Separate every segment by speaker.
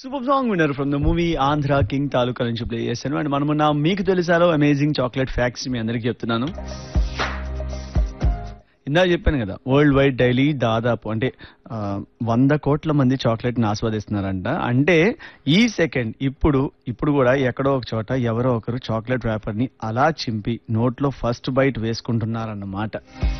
Speaker 1: super song winner from the movie Andhra King Taluka నుంచి play చేశాను and మనము నా మీకు తెలిసాలో అమేజింగ్ చాక్లెట్ ఫ్యాక్ట్స్ మీ అందరికీ చెప్తున్నాను ఇందా చెప్పాను కదా వరల్డ్ వైడ్ డైలీ దాదాపు అంటే ఆ, వంద కోట్ల మంది చాక్లెట్ ని ఆస్వాదిస్తున్నారంట అంటే ఈ సెకండ్ ఇప్పుడు ఇప్పుడు కూడా ఎక్కడో ఒక చోట ఎవరో ఒకరు చాక్లెట్ ర్యాపర్ ని అలా చింపి నోట్లో ఫస్ట్ బైట్ వేసుకుంటున్నారన్నమాట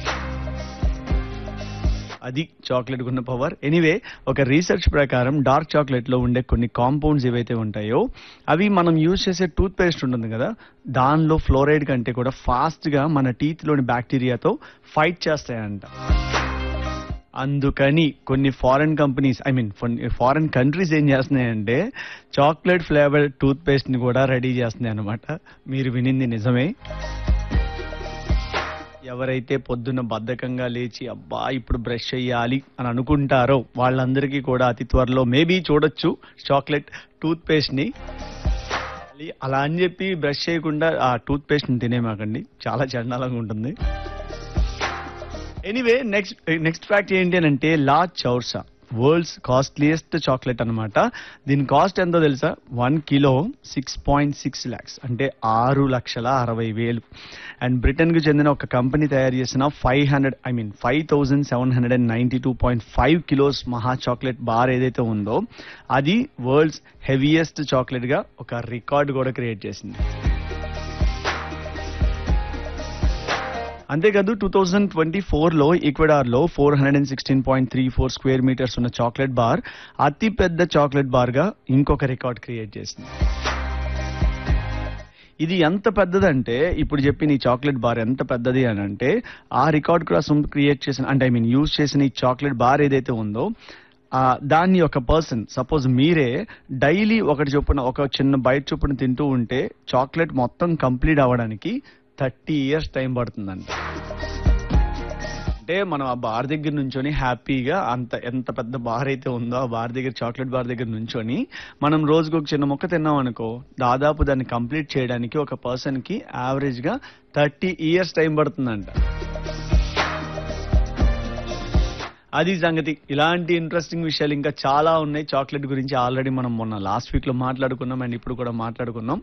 Speaker 1: అది చాక్లెట్ ఉన్న పవర్ ఎనీవే ఒక రీసెర్చ్ ప్రకారం డార్క్ చాక్లెట్ లో ఉండే కొన్ని కాంపౌండ్స్ ఏవైతే ఉంటాయో అవి మనం యూజ్ చేసే టూత్ పేస్ట్ ఉంటుంది కదా దానిలో ఫ్లోరైడ్ కంటే కూడా ఫాస్ట్ గా మన టీత్ లోని బ్యాక్టీరియాతో ఫైట్ చేస్తాయంట అందుకని కొన్ని foreign companies I mean foreign countries ఏం చేస్తున్నాయంటే చాక్లెట్ ఫ్లేవర్ టూత్ పేస్ట్ ని కూడా రెడీ చేస్తున్నాయి అనమాట మీరు వినింది నిజమే ఎవరైతే పొద్దున్న బద్ధకంగా లేచి అబ్బా ఇప్పుడు బ్రష్ చేయాలి అని అనుకుంటారో వాళ్ళందరికీ కూడా అతి త్వరలో మేబీ చూడొచ్చు చాక్లెట్ టూత్ పేస్ట్ ని అది అలా అని చెప్పి బ్రష్ చేయకుండా ఆ టూత్ పేస్ట్ ని తినేమాకండి చాలా చండాలంగా ఉంటుంది ఎనీవే నెక్స్ట్ నెక్స్ట్ ఫ్యాక్ట్ ఏంటి అని అంటే లా చౌర్సా వరల్డ్స్ కాస్ట్లీయెస్ట్ చాక్లెట్ అన్నమాట దీని కాస్ట్ ఎంతో తెలుసా one kilo six point six lakhs అంటే ఆరు లక్షల అరవై వేలు అండ్ బ్రిటన్ కు చెందిన ఒక కంపెనీ తయారు చేసిన five hundred I mean five thousand seven hundred and ninety two point five kilos మహా చాక్లెట్ బార్ ఏదైతే ఉందో అది వరల్డ్స్ హెవీయెస్ట్ చాక్లెట్ గా ఒక రికార్డ్ కూడా క్రియేట్ చేసింది అంతేకాదు టూ థౌజండ్ ట్వంటీ ఫోర్లో ఈక్వెడార్లో four hundred and sixteen point three four square metres ఉన్న చాక్లెట్ బార్ అతి పెద్ద చాక్లెట్ బార్గా ఇంకొక రికార్డ్ క్రియేట్ చేసింది ఇది ఎంత పెద్దదంటే ఇప్పుడు చెప్పిన ఈ చాక్లెట్ బార్ ఎంత పెద్దది అని అంటే ఆ రికార్డ్ కోసం క్రియేట్ చేసిన అంటే ఐ మీన్ యూజ్ చేసిన ఈ చాక్లెట్ బార్ ఏదైతే ఉందో ఆ దాన్ని ఒక పర్సన్ సపోజ్ మీరే డైలీ ఒకటి చొప్పున ఒక చిన్న బయట చొప్పున తింటూ ఉంటే చాక్లెట్ మొత్తం కంప్లీట్ అవ్వడానికి థర్టీ ఇయర్స్ టైం పడుతుందండి అంటే మనం ఆ బార్ దగ్గర నుంచొని హ్యాపీగా అంత ఎంత పెద్ద బార్ అయితే ఉందో ఆ బార్ దగ్గర చాక్లెట్ బార్ దగ్గర నుంచొని మనం రోజుకు ఒక చిన్న మొక్క తిన్నాం అనుకో దాదాపు దాన్ని కంప్లీట్ చేయడానికి ఒక పర్సన్ కి యావరేజ్ గా థర్టీ ఇయర్స్ టైం పడుతుందంట అది సంగతి ఇలాంటి ఇంట్రెస్టింగ్ విషయాలు ఇంకా చాలా ఉన్నాయి చాక్లెట్ గురించి ఆల్రెడీ మనం మొన్న లాస్ట్ వీక్ లో మాట్లాడుకున్నాం అండ్ ఇప్పుడు కూడా మాట్లాడుకున్నాం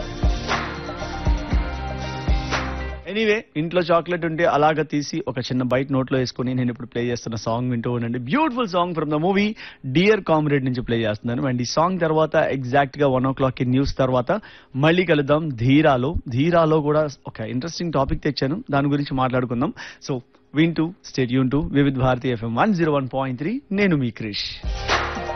Speaker 1: ఎనీవే ఇంట్లో చాక్లెట్ ఉంటే అలాగ తీసి ఒక చిన్న బైట్ నోట్లో వేసుకుని నేను ఇప్పుడు ప్లే చేస్తున్న సాంగ్ వింటూ ఉండండి beautiful song from the movie Dear Comrade నుంచి ప్లే చేస్తున్నాను అండ్ ఈ సాంగ్ తర్వాత ఎగ్జాక్ట్ గా వన్ ఓ క్లాక్ న్యూస్ తర్వాత మళ్ళీ కలుద్దాం ధీరాలో ధీరాలో కూడా ఒక ఇంట్రెస్టింగ్ టాపిక్ తెచ్చాను దాని గురించి మాట్లాడుకుందాం సో వింటూ స్టేట్ యూన్ to Vividh Bharati FM one zero one point three నేను మీ క్రిష్